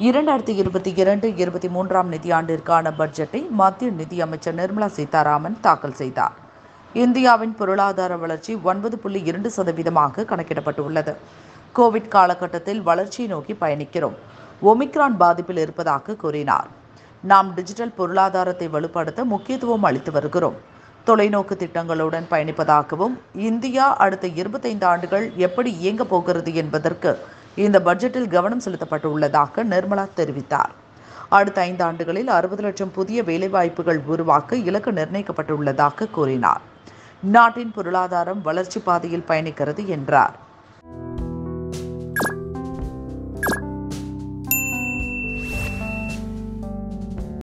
இரண்டாயிரத்தி இருபத்தி இரண்டு இருபத்தி மூன்றாம் நிதியாண்டிற்கான பட்ஜெட்டை மத்திய நிதியமைச்சர் நிர்மலா சீதாராமன் தாக்கல் செய்தார் இந்தியாவின் பொருளாதார வளர்ச்சி ஒன்பது புள்ளி இரண்டு சதவீதமாக கணக்கிடப்பட்டுள்ளது கோவிட் காலகட்டத்தில் வளர்ச்சியை நோக்கி பயணிக்கிறோம் ஒமிக்ரான் பாதிப்பில் இருப்பதாக கூறினார் நாம் டிஜிட்டல் பொருளாதாரத்தை வலுப்படுத்த முக்கியத்துவம் அளித்து வருகிறோம் தொலைநோக்கு திட்டங்களுடன் பயணிப்பதாகவும் இந்தியா அடுத்த இருபத்தைந்து ஆண்டுகள் எப்படி இயங்கப் போகிறது என்பதற்கு இந்த பட்ஜெட்டில் கவனம் செலுத்தப்பட்டுள்ளதாக நிர்மலா தெரிவித்தார் அடுத்த ஐந்து ஆண்டுகளில் அறுபது லட்சம் புதிய வேலைவாய்ப்புகள் உருவாக்க இலக்கு நிர்ணயிக்கப்பட்டுள்ளதாக கூறினார் நாட்டின் பொருளாதாரம் வளர்ச்சி பாதையில் பயணிக்கிறது என்றார்